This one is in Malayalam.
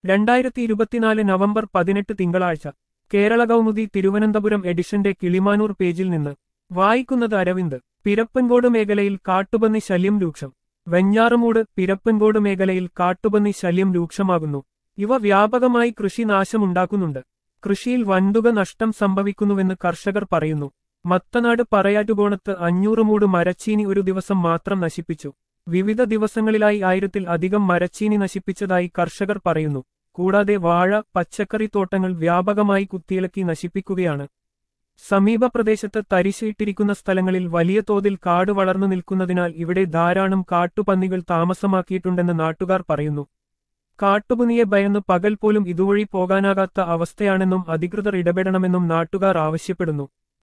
രണ്ടായിരത്തി ഇരുപത്തിനാല് നവംബർ പതിനെട്ട് തിങ്കളാഴ്ച കേരള കൗമുദി തിരുവനന്തപുരം എഡിഷന്റെ കിളിമാനൂർ പേജിൽ നിന്ന് വായിക്കുന്നത് അരവിന്ദ് പിരപ്പൻകോട് മേഖലയിൽ കാട്ടുപന്നി ശല്യം രൂക്ഷം വെഞ്ഞാറുമൂട് പിരപ്പൻകോട് മേഖലയിൽ കാട്ടുപന്നി ശല്യം രൂക്ഷമാകുന്നു ഇവ വ്യാപകമായി കൃഷി നാശമുണ്ടാക്കുന്നുണ്ട് കൃഷിയിൽ വൻതുക നഷ്ടം സംഭവിക്കുന്നുവെന്ന് കർഷകർ പറയുന്നു മത്തനാട് പറയാറ്റുകോണത്ത് അഞ്ഞൂറ് മൂട് മരച്ചീനി ഒരു ദിവസം മാത്രം നശിപ്പിച്ചു വിവിധ ദിവസങ്ങളിലായി ആയിരത്തിൽ അധികം മരച്ചീനി നശിപ്പിച്ചതായി കർഷകർ പറയുന്നു കൂടാതെ വാഴ പച്ചക്കറി തോട്ടങ്ങൾ വ്യാപകമായി കുത്തിയിളക്കി നശിപ്പിക്കുകയാണ് സമീപ പ്രദേശത്ത് തരിശിട്ടിരിക്കുന്ന സ്ഥലങ്ങളിൽ വലിയ തോതിൽ കാട് വളർന്നു നിൽക്കുന്നതിനാൽ ഇവിടെ ധാരാളം കാട്ടുപന്നികൾ താമസമാക്കിയിട്ടുണ്ടെന്ന് നാട്ടുകാർ പറയുന്നു കാട്ടുപന്നിയെ ഭയന്ന് പകൽ പോലും ഇതുവഴി പോകാനാകാത്ത അവസ്ഥയാണെന്നും അധികൃതർ ഇടപെടണമെന്നും നാട്ടുകാർ ആവശ്യപ്പെടുന്നു